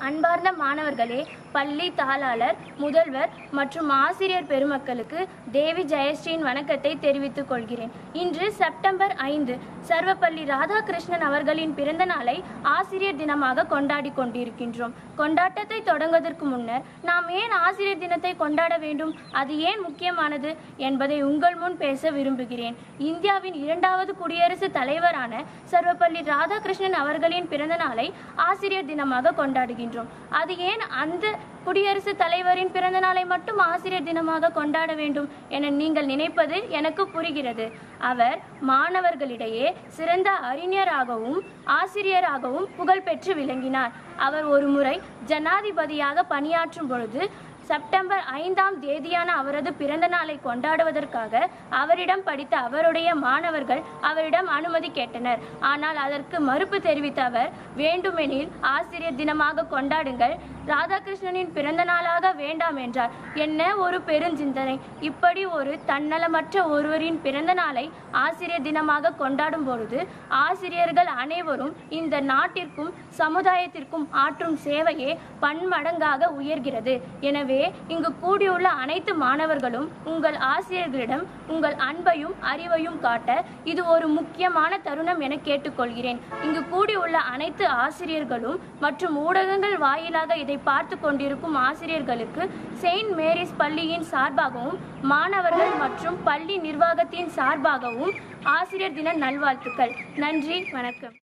அன்பார்ந்த மாணவர்களே பள்ளி தாளாளர் முதல்வர் மற்றும் ஆசிரியர் பெருமக்களுக்கு தேவி ஜெயஸ்ரீயின் வணக்கத்தை தெரிவித்துக் கொள்கிறேன் இன்று செப்டம்பர் ஐந்து சர்வப்பள்ளி ராதாகிருஷ்ணன் அவர்களின் பிறந்த நாளை ஆசிரியர் தினமாக கொண்டாடி கொண்டிருக்கின்றோம் கொண்டாட்டத்தை தொடங்குவதற்கு முன்னர் நாம் ஏன் ஆசிரியர் தினத்தை கொண்டாட வேண்டும் அது ஏன் முக்கியமானது என்பதை உங்கள் முன் பேச விரும்புகிறேன் இந்தியாவின் இரண்டாவது குடியரசுத் தலைவரான சர்வப்பள்ளி ராதாகிருஷ்ணன் அவர்களின் பிறந்த நாளை ஆசிரியர் தினமாக கொண்டாடுகின்றோம் அது ஏன் அந்த குடியரசுத் தலைவரின் பிறந்த நாளை மட்டும் ஆசிரியர் தினமாக கொண்டாட வேண்டும் என நீங்கள் நினைப்பது எனக்கு புரிகிறது அவர் மாணவர்களிடையே சிறந்த அறிஞராகவும் ஆசிரியராகவும் புகழ்பெற்று விளங்கினார் அவர் ஒரு முறை ஜனாதிபதியாக பணியாற்றும் பொழுது செப்டம்பர் ஐந்தாம் தேதியான அவரது பிறந்த நாளை கொண்டாடுவதற்காக அவரிடம் படித்த அவருடைய மாணவர்கள் அவரிடம் அனுமதி கேட்டனர் ஆனால் அதற்கு மறுப்பு தெரிவித்த அவர் வேண்டுமெனில் ஆசிரியர் தினமாக கொண்டாடுங்கள் ராதாகிருஷ்ணனின் பிறந்த நாளாக வேண்டாம் என்றார் என்ன ஒரு பெருஞ்சிந்தனை இப்படி ஒரு தன்னலமற்ற ஒருவரின் பிறந்த நாளை ஆசிரியர் தினமாக கொண்டாடும் பொழுது ஆசிரியர்கள் அனைவரும் இந்த நாட்டிற்கும் சமுதாயத்திற்கும் ஆற்றும் சேவையே பன்மடங்காக உயர்கிறது எனவே இங்கு கூடியுள்ள அனைத்து மாணவர்களும் உங்கள் ஆசிரியர்களிடம் உங்கள் அன்பையும் அறிவையும் காட்ட இது ஒரு முக்கியமான தருணம் என கேட்டுக்கொள்கிறேன் இங்கு கூடியுள்ள அனைத்து ஆசிரியர்களும் மற்றும் ஊடகங்கள் வாயிலாக இதை பார்த்து கொண்டிருக்கும் ஆசிரியர்களுக்கு செயின்ட் மேரிஸ் பள்ளியின் சார்பாகவும் மாணவர்கள் மற்றும் பள்ளி நிர்வாகத்தின் சார்பாகவும் ஆசிரியர் தின நல்வாழ்த்துக்கள் நன்றி வணக்கம்